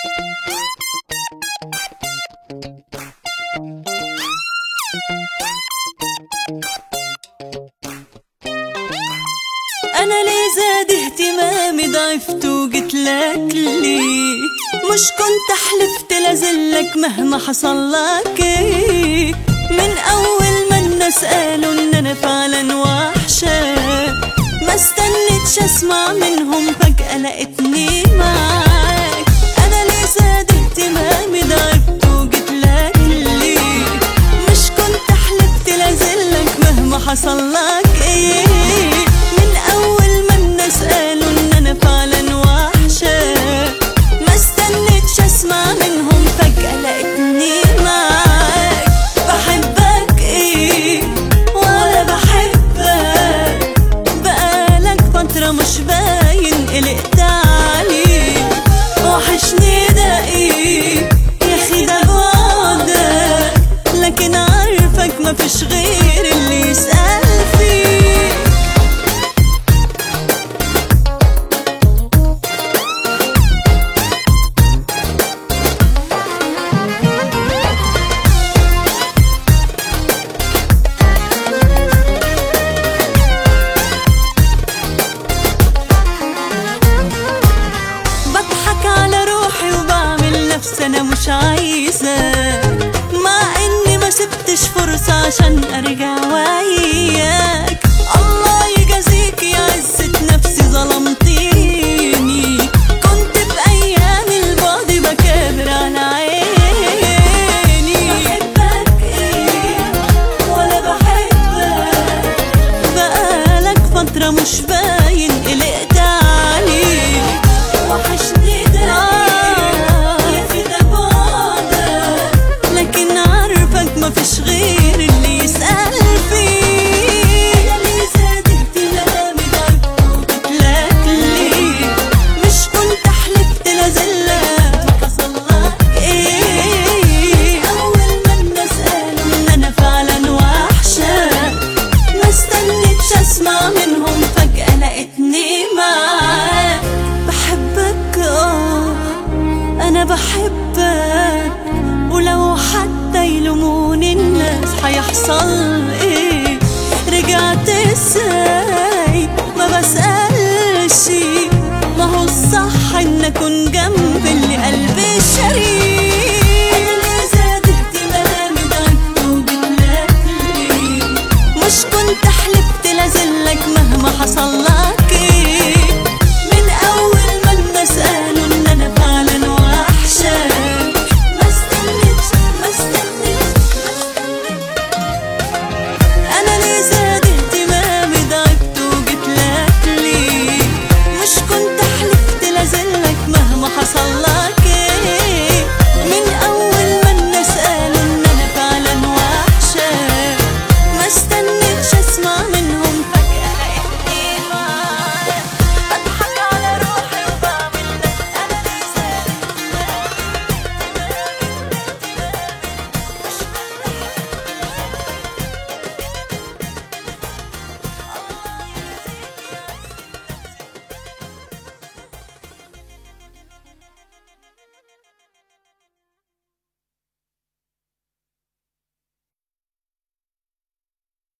انا ليه زاد اهتمامي ضعفت وجيت لك ليه مش كنت حلفت لازلك مهما حصل لك ايه من اول ما الناس قالوا ان انا فعلا وحشه ما استنيتش اسمع منهم فجأة لقيتني معاك انا ليه زاد اهتمامي ضعفت وجيت لك ليه مش كنت حلفت لازلك مهما حصل لك ايه من اول ما الناس قالوا ان انا فعلا وحشه ما استنيتش اسمع منهم فجأة لقيتني معاك بحبك ايه ولا بحبك بقالك فترة مش باين قلقت عليك وحشني ده ايه يا اخي ده بعدك لكن عارفك مفيش غير اللي يسأل فيك بضحك على روحي وبعمل نفسي انا مش عايزة مع اني ما سبتش فرصة عشان ارجع وياك الله يجازيك يا عزة نفسي ظلمتيني كنت بايام البعد بكابر على عيني بحبك ايه ولا بحبك بقالك فترة مش باين قلقت عليك وحشني ده يا في ده بعدك لكن عارفك مفيش غير اللي يسأل فيه أنا اللي زاد اهتمامي ضعفت لك ليه مش كنت حلفت لازلك حصل لك ايه أول ما الناس قالوا إن أنا فعلا وحشة ما استنيتش اسمع منهم فجأة لقيتني معاك بحبك اه انا بحبك ولو حتى يلوموني الناس هيحصل ايه رجعت ازاي ما بسألش ما هو الصح ان اكون جنب